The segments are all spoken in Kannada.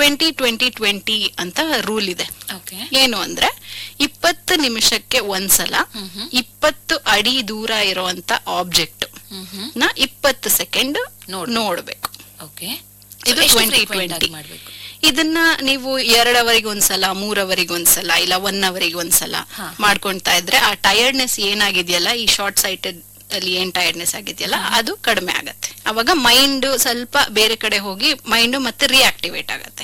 ಟ್ವೆಂಟಿ ಟ್ವೆಂಟಿ ಟ್ವೆಂಟಿ ಅಂತ ರೂಲ್ ಇದೆ ಓಕೆ ಏನು ಅಂದ್ರೆ ಇಪ್ಪತ್ತು ನಿಮಿಷಕ್ಕೆ ಒಂದ್ಸಲ ಇಪ್ಪತ್ತು ಅಡಿ ದೂರ ಇರುವಂತ ಆಬ್ಜೆಕ್ಟ್ ನ ಇಪ್ಪತ್ತು ಸೆಕೆಂಡ್ ನೋಡ್ಬೇಕು. ನೋಡ್ಬೇಕು ಓಕೆ ಇದು ಟ್ವೆಂಟಿ ಟ್ವೆಂಟಿ ಮಾಡಬೇಕು ಇದನ್ನ ನೀವು ಎರಡ್ ಅವರಿಗೆ ಒಂದ್ಸಲ ಮೂರ್ ಅವರಿಗೆ ಒಂದ್ಸಲ ಇಲ್ಲ ಒನ್ ಅವರಿಗೆ ಒಂದ್ಸಲ ಹಾ. ಮಾಡ್ಕೊಂತಾ ಇದ್ರೆ ಆ ಟಯರ್ಡ್ನೆಸ್ ಏನಾಗಿದೆಯಲ್ಲ ಈ ಶಾರ್ಟ್ ಸೈಟೆಡ್ ಅಲ್ಲಿ ಏನ್ ಟಯರ್ಡ್ನೆಸ್ ಆಗಿದೆಯಲ್ಲ ಅದು ಕಡಿಮೆ ಆಗತ್ತೆ ಅವಾಗ ಮೈಂಡ್ ಸ್ವಲ್ಪ ಬೇರೆ ಕಡೆ ಹೋಗಿ ಮೈಂಡ್ ಮತ್ತೆ ರಿಯಾಕ್ಟಿವೇಟ್ ಆಗತ್ತೆ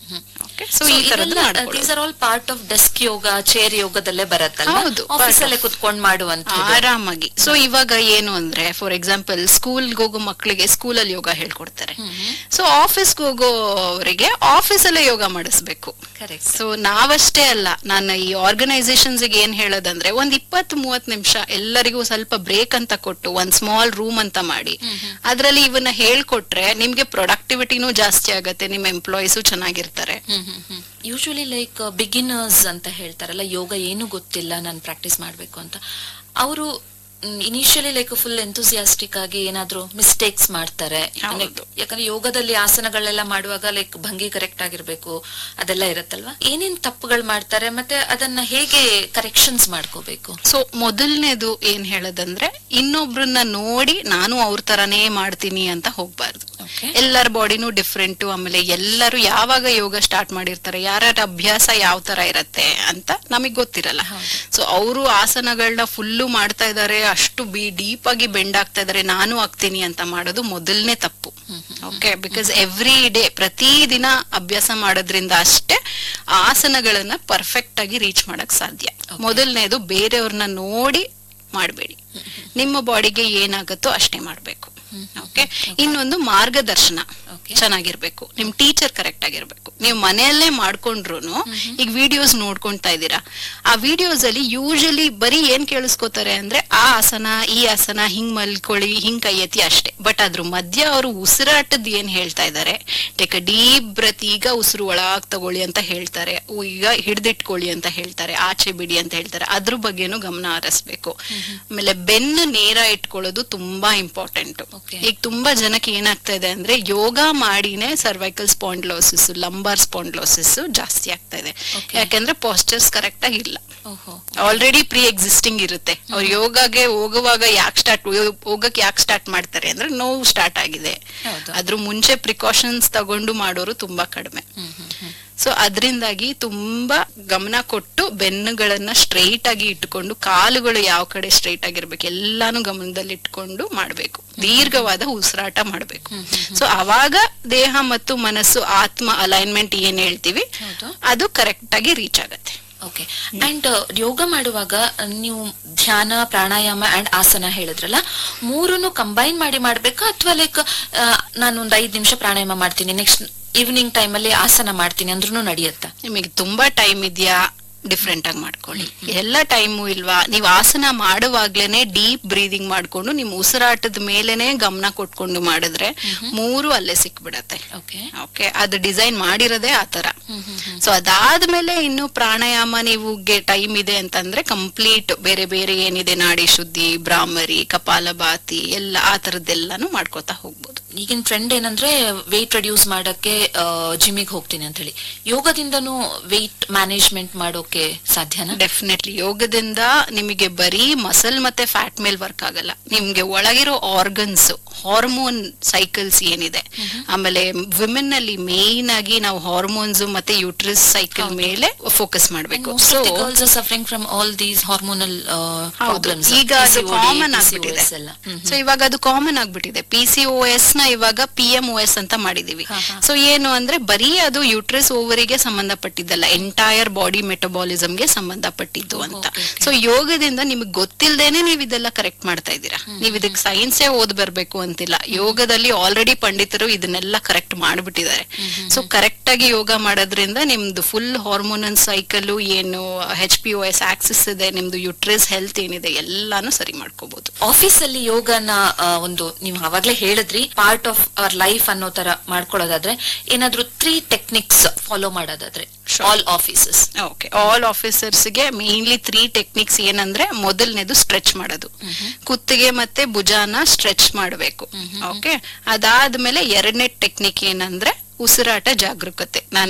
ಓಕೆ ಸೊ ಈ ತರದ್ದು ಮಾಡ್ಕೊಳ್ಳೋದು. These are all part of desk yoga chair ಯೋಗದಲ್ಲೇ ಬರುತ್ತಲ್ಲ ಹೌದು, ಆಫೀಸ್ part ಅಲ್ಲೇ ಕುತ್ಕೊಂಡು ಮಾಡುವಂತ ಆರಾಮಾಗಿ ಸೊ ಇವಾಗ ಏನು ಅಂದ್ರೆ ಫಾರ್ ಎಕ್ಸಾಂಪಲ್ ಸ್ಕೂಲ್ಗೆ ಹೋಗೋ ಮಕ್ಕಳಿಗೆ ಸ್ಕೂಲಲ್ಲಿ ಯೋಗ ಹೇಳ್ಕೊಡ್ತಾರೆ ಸೊ ಆಫೀಸ್ಗೆ ಹೋಗೋವರಿಗೆ ಆಫೀಸಲ್ಲೇ ಯೋಗ ಮಾಡಿಸ್ಬೇಕು ಕರೆಕ್ಟ್ ಸೊ ನಾವಷ್ಟೇ ಅಲ್ಲ ನಾನು ಈ ಆರ್ಗನೈಸೇಷನ್ಸ್ ಏನ್ ಹೇಳೋದಂದ್ರೆ ಒಂದ್ ಇಪ್ಪತ್ ಮೂವತ್ ನಿಮಿಷ ಎಲ್ಲರಿಗೂ ಸ್ವಲ್ಪ ಬ್ರೇಕ್ ಅಂತ ಕೊಟ್ಟು ಒಂದ್ ಸ್ಮಾಲ್ ರೂಮ್ ಅಂತ ಮಾಡಿ ಅದ್ರಲ್ಲಿ ಇವನ್ನ ಹೇಳ್ಕೊಟ್ರೆ ನಿಮ್ಗೆ ಪ್ರೊಡಕ್ಟಿವಿಟಿನೂ ಜಾಸ್ತಿ ಆಗತ್ತೆ ನಿಮ್ಮ ಎಂಪ್ಲಾಯೀಸು ಚೆನ್ನಾಗಿರ್ತಾರೆ ಯೂಶುವಲಿ ಲೈಕ್ ಬಿಗಿನರ್ಸ್ ಅಂತ ಹೇಳ್ತಾರಲ್ಲ ಯೋಗ ಏನು ಗೊತ್ತಿಲ್ಲ ನಾನು ಪ್ರಾಕ್ಟೀಸ್ ಮಾಡ್ಬೇಕು ಅಂತ ಅವರು ಇನಿಷಿಯಲಿ ಲೈಕ್ ಫುಲ್ ಎಂತೂಸಿಯಾಸ್ಟಿಕ್ ಆಗಿ ಏನಾದ್ರೂ ಮಿಸ್ಟೇಕ್ಸ್ ಮಾಡ್ತಾರೆ ಹೌದು. ಯಾಕಂದ್ರೆ ಯೋಗದಲ್ಲಿ ಆಸನಗಳೆಲ್ಲ ಮಾಡುವಾಗ ಲೈಕ್ ಭಂಗಿ ಕರೆಕ್ಟ್ ಆಗಿರ್ಬೇಕು ಅದೆಲ್ಲ ಇರತ್ತಲ್ವಾ ಏನೇನ್ ತಪ್ಪುಗಳು ಮಾಡ್ತಾರೆ ಮತ್ತೆ ಅದನ್ನ ಹೇಗೆ ಕರೆಕ್ಷನ್ಸ್ ಮಾಡ್ಕೋಬೇಕು ಸೊ ಮೊದಲನೇದು ಏನ್ ಹೇಳೋದಂದ್ರೆ ಇನ್ನೊಬ್ರನ್ನ ನೋಡಿ ನಾನು ಅವ್ರ ತರಾನೇ ಮಾಡ್ತೀನಿ ಅಂತ ಹೋಗ್ಬಾರ್ದು ಓಕೆ ಎಲ್ಲರ ಬಾಡಿನೂ ಡಿಫ್ರೆಂಟ್ ಆಮೇಲೆ ಎಲ್ಲರೂ ಯಾವಾಗ ಯೋಗ ಸ್ಟಾರ್ಟ್ ಮಾಡಿರ್ತಾರೆ ಯಾರ್ಯಾರ ಅಭ್ಯಾಸ ಯಾವ ತರ ಇರತ್ತೆ ಅಂತ ನಮಗ್ ಗೊತ್ತಿರಲ್ಲ ಸೊ ಅವರು ಆಸನಗಳನ್ನ ಫುಲ್ಲು ಮಾಡ್ತಾ ಇದಾರೆ ಅಷ್ಟು ಬಿ ಡೀಪ್ ಆಗಿ ಬೆಂಡ್ ಆಗ್ತಾ ಇದಾರೆ ನಾನು ಆಗ್ತೀನಿ ಅಂತ ಮಾಡೋದು ಮೊದಲನೇ ತಪ್ಪು ಓಕೆ ಬಿಕಾಸ್ ಎವ್ರಿ ಡೇ ಪ್ರತಿ ದಿನ ಅಭ್ಯಾಸ ಮಾಡೋದ್ರಿಂದ ಅಷ್ಟೇ ಆ ಆಸನಗಳನ್ನ ಪರ್ಫೆಕ್ಟ್ ಆಗಿ ರೀಚ್ ಮಾಡಕ್ ಸಾಧ್ಯ ಮೊದಲನೇದು ಬೇರೆಯವ್ರನ್ನ ನೋಡಿ ಮಾಡಬೇಡಿ ನಿಮ್ಮ ಬಾಡಿಗೆ ಏನಾಗತ್ತೋ ಅಷ್ಟೇ ಮಾಡ್ಬೇಕು ಓಕೆ ಇನ್ನೊಂದು ಮಾರ್ಗದರ್ಶನ Okay. ಚೆನ್ನಾಗಿರ್ಬೇಕು ನಿಮ್ ಟೀಚರ್ ಕರೆಕ್ಟ್ ಆಗಿರ್ಬೇಕು ನೀವು ಮನೆಯಲ್ಲೇ ಮಾಡ್ಕೊಂಡ್ರು ಈಗ ವಿಡಿಯೋಸ್ ನೋಡ್ಕೊಂತಾ ಇದ್ದೀರಾ ಆ ವಿಡಿಯೋಸ್ ಅಲ್ಲಿ ಯೂಶಲಿ ಬರೀ ಏನ್ ಕೇಳಿಸ್ಕೊತಾರೆ ಅಂದ್ರೆ ಆ ಆಸನ ಈ ಆಸನ ಹಿಂಗ್ ಮಲ್ಕೊಳ್ಳಿ ಹಿಂಗ್ ಕೈ ಎತ್ತಿ ಅಷ್ಟೇ ಬಟ್ ಅದ್ರ ಮಧ್ಯ ಅವರು ಉಸಿರಾಟದ್ ಏನ್ ಹೇಳ್ತಾ ಇದ್ದಾರೆ ಟೇಕ್ ಅ ಡೀಪ್ ಬ್ರತ್ ಈಗ ಉಸಿರು ಒಳಗ್ ತಗೊಳ್ಳಿ ಅಂತ ಹೇಳ್ತಾರೆ ಉ- ಈಗ ಹಿಡ್ದಿಟ್ಕೊಳ್ಳಿ ಅಂತ ಹೇಳ್ತಾರೆ ಆಚೆ ಬಿಡಿ ಅಂತ ಹೇಳ್ತಾರೆ ಅದ್ರ ಬಗ್ಗೆನೂ ಗಮನ ಹರಿಸ್ಬೇಕು ಆಮೇಲೆ ಬೆನ್ನು ನೇರ ಇಟ್ಕೊಳ್ಳೋದು ತುಂಬಾ ಇಂಪಾರ್ಟೆಂಟ್ Okay. ಈಗ ತುಂಬಾ ಜನಕ್ಕೆ ಏನಾಗ್ತಾ ಇದೆ ಅಂದ್ರೆ ಯೋಗ ಮಾಡಿನೇ ಸರ್ವೈಕಲ್ ಸ್ಪಾಂಡ್ಲೋಸಿಸ್ ಲಂಬಾರ್ ಸ್ಪಾಂಡ್ಲೋಸಿಸ್ ಜಾಸ್ತಿ ಆಗ್ತಾ ಇದೆ Okay. ಯಾಕಂದ್ರೆ ಪಾಸ್ಚರ್ಸ್ ಕರೆಕ್ಟ್ ಆಗಿ ಇಲ್ಲ ಓಹೋ ಆಲ್ರೆಡಿ ಪ್ರೀ ಎಕ್ಸಿಸ್ಟಿಂಗ್ ಇರುತ್ತೆ ಅವ್ರು ಯೋಗಾಗೆ ಹೋಗುವಾಗ ಯಾಕೆ ಸ್ಟಾರ್ಟ್ ಹೋಗಕ್ಕೆ ಯಾಕೆ ಸ್ಟಾರ್ಟ್ ಮಾಡ್ತಾರೆ ಅಂದ್ರೆ ನೋವು ಸ್ಟಾರ್ಟ್ ಆಗಿದೆ ಹೌದು. ಅದ್ರ ಮುಂಚೆ ಪ್ರಿಕಾಷನ್ಸ್ ತಗೊಂಡು ಮಾಡೋರು ತುಂಬಾ ಕಡಿಮೆ ಹ್ಮ್ ಹ್ಮ್ ಹ್ಮ್ ಸೊ ಅದರಿಂದಾಗಿ ತುಂಬಾ ಗಮನ ಕೊಟ್ಟು ಬೆನ್ನುಗಳನ್ನ ಸ್ಟ್ರೈಟ್ ಆಗಿ ಇಟ್ಕೊಂಡು ಕಾಲುಗಳು ಯಾವ ಕಡೆ ಸ್ಟ್ರೈಟ್ ಆಗಿರ್ಬೇಕು ಎಲ್ಲಾನು ಗಮನದಲ್ಲಿ ಇಟ್ಕೊಂಡು ಮಾಡ್ಬೇಕು ದೀರ್ಘವಾದ ಉಸಿರಾಟ ಮಾಡ್ಬೇಕು ಸೊ ಅವಾಗ ದೇಹ ಮತ್ತು ಮನಸ್ಸು ಆತ್ಮ ಅಲೈನ್ಮೆಂಟ್ ಏನ್ ಹೇಳ್ತೀವಿ ಹೌದು. ಅದು ಕರೆಕ್ಟ್ ಆಗಿ ರೀಚ್ ಆಗತ್ತೆ ಓಕೆ ಅಂಡ್ ಯೋಗ ಮಾಡುವಾಗ ಆ, ನೀವು ಧ್ಯಾನ ಪ್ರಾಣಾಯಾಮ ಅಂಡ್ ಆಸನ ಹೇಳಿದ್ರಲ್ಲ ಮೂರನ್ನು ಕಂಬೈನ್ ಮಾಡಿ ಮಾಡ್ಬೇಕಾ ಅಥವಾ ಲೈಕ್ ನಾನು ಒಂದ್ ಐದ್ ನಿಮಿಷ ಪ್ರಾಣಾಯಾಮ ಮಾಡ್ತೀನಿ ನೆಕ್ಸ್ಟ್ ಈವ್ನಿಂಗ್ ಟೈಮಲ್ಲಿ ಆಸನ ಮಾಡ್ತೀನಿ ಅಂದ್ರೂ ನಡೆಯುತ್ತಾ ನಿಮಗೆ ತುಂಬಾ ಟೈಮ್ ಇದೆಯಾ ಡಿಫ್ರೆಂಟ್ ಆಗಿ ಮಾಡ್ಕೊಳ್ಳಿ ಎಲ್ಲ ಟೈಮು ಇಲ್ವಾ ನೀವು ಆಸನ ಮಾಡುವಾಗ್ಲೇನೆ ಡೀಪ್ ಬ್ರೀದಿಂಗ್ ಮಾಡ್ಕೊಂಡು ನಿಮ್ ಉಸಿರಾಟದ ಮೇಲೆನೆ ಗಮನ ಕೊಟ್ಕೊಂಡು ಮಾಡಿದ್ರೆ ಮೂರು ಅಲ್ಲೇ ಸಿಕ್ಬಿಡತ್ತೆ ಓಕೆ ಓಕೆ ಅದು ಡಿಸೈನ್ ಮಾಡಿರೋದೇ ಆತರ ಸೊ ಅದಾದ್ಮೇಲೆ ಇನ್ನು ಪ್ರಾಣಾಯಾಮ ನೀವು ಟೈಮ್ ಇದೆ ಅಂತಂದ್ರೆ ಕಂಪ್ಲೀಟ್ ಬೇರೆ ಬೇರೆ ಏನಿದೆ ನಾಡಿ ಶುದ್ಧಿ ಬ್ರಾಹ್ಮರಿ ಕಪಾಲಭಾತಿ ಎಲ್ಲ ಆ ತರದ್ದೆಲ್ಲಾನು ಮಾಡ್ಕೋತಾ ಹೋಗ್ಬೋದು ಈಗಿನ ಟ್ರೆಂಡ್ ಏನಂದ್ರೆ ವೆಯ್ಟ್ ರೆಡ್ಯೂಸ್ ಮಾಡಕ್ಕೆ ಜಿಮ್ಮಿಗೆ ಹೋಗ್ತೀನಿ ಅಂತ ಹೇಳಿ ಯೋಗದಿಂದನೂ ವೆಯ್ಟ್ ಮ್ಯಾನೇಜ್ಮೆಂಟ್ ಮಾಡೋಕೆ ಸಾಧ್ಯನಾ ಡೆಫಿನೆಟ್ಲಿ ಯೋಗದಿಂದ ನಿಮಗೆ ಬರೀ ಮಸಲ್ ಮತ್ತೆ ಫ್ಯಾಟ್ ಮೇಲ್ ವರ್ಕ್ ಆಗಲ್ಲ ನಿಮ್ಗೆ ಒಳಗಿರೋ ಆರ್ಗನ್ಸ್ ಹಾರ್ಮೋನ್ ಸೈಕಲ್ಸ್ ಏನಿದೆ ಆಮೇಲೆ ವಿಮೆನ್ ಅಲ್ಲಿ ಮೇನ್ ಆಗಿ ನಾವು ಹಾರ್ಮೋನ್ಸ್ ಮತ್ತೆ ಯೂಟ್ರಸ್ ಸೈಕಲ್ ಮೇಲೆ ಫೋಕಸ್ ಮಾಡ್ಬೇಕು so girls suffering from all these hormonal ಹೌದು ಪ್ರಾಬ್ಲಮ್ಸ್ ಈಗ ಅದು ಕಾಮನ್ ಆಗ್ಬಿಟ್ಟಿದೆ ಸೊ ಇವಾಗ ಅದು ಕಾಮನ್ ಆಗ್ಬಿಟ್ಟಿದೆ ಪಿ ಸಿ ಓ ಎಸ್ ನ ಇವಾಗ ಪಿ ಎಂ ಓ ಎಸ್ ಅಂತ ಮಾಡಿದೀವಿ ಹಾ, ಹಾ. ಸೊ ಏನು ಅಂದ್ರೆ ಬರೀ ಅದು ಯೂಟ್ರಸ್ ಓವರಿಗೆ ಸಂಬಂಧಪಟ್ಟಿದ್ದಲ್ಲ ಎಂಟೈರ್ ಬಾಡಿ ಮೆಟಬಾಲಿಸಮ್ಗೆ ಸಂಬಂಧಪಟ್ಟಿದ್ದು ಅಂತ Okay, okay. ಸೊ ಯೋಗದಿಂದ ನಿಮಗೆ ಗೊತ್ತಿಲ್ದೇನೆ ನೀವು ಇದೆಲ್ಲ ಕರೆಕ್ಟ್ ಮಾಡ್ತಾ ಇದ್ದೀರಾ ನೀವು ಇದಕ್ಕೆ ಸೈನ್ಸೇ ಓದ್ ಬರ್ಬೇಕು ಅಂತಿಲ್ಲ ಯೋಗದಲ್ಲಿ ಆಲ್ರೆಡಿ ಪಂಡಿತರು ಇದನ್ನೆಲ್ಲ ಕರೆಕ್ಟ್ ಮಾಡ್ಬಿಟ್ಟಿದ್ದಾರೆ ಸೊ ಕರೆಕ್ಟ್ ಆಗಿ ಯೋಗ ಮಾಡೋದ್ರಿಂದ ನಿಮ್ದು ಫುಲ್ ಹಾರ್ಮೋನಲ್ ಸೈಕಲ್ ಏನು H P O S axis ಇದೆ ನಿಮ್ದು ಯುಟ್ರಸ್ ಹೆಲ್ತ್ ಏನಿದೆ ಎಲ್ಲಾನು ಸರಿ ಮಾಡ್ಕೋಬಹುದು ಆಫೀಸ್ ಅಲ್ಲಿ ಯೋಗನ ಆ, ಒಂದು ನೀವು ಅವಾಗ್ಲೇ ಹೇಳಿದ್ರಿ ಪಾರ್ಟ್ ಆಫ್ ಅವರ್ ಲೈಫ್ ಅನ್ನೋ ತರ ಮಾಡ್ಕೊಳ್ಳೋದಾದ್ರೆ ಏನಾದ್ರೂ ತ್ರೀ ಟೆಕ್ನಿಕ್ಸ್ ಫಾಲೋ ಮಾಡೋದಾದ್ರೆ Sure. All offices okay all ಆಫೀಸರ್ಸ್ಗೆ ಮೇನ್ಲಿ ತ್ರೀ ಟೆಕ್ನಿಕ್ಸ್ ಏನಂದ್ರೆ ಮೊದಲನೇದು ಸ್ಟ್ರೆಚ್ ಮಾಡೋದು ಕುತ್ತಿಗೆ ಮತ್ತೆ ಭುಜಾನ ಸ್ಟ್ರೆಚ್ ಮಾಡಬೇಕು ಓಕೆ ಅದಾದ್ಮೇಲೆ ಎರಡನೇ ಟೆಕ್ನಿಕ್ ಏನಂದ್ರೆ ಉಸಿರಾಟ ಜಾಗರೂಕತೆ ನಾನು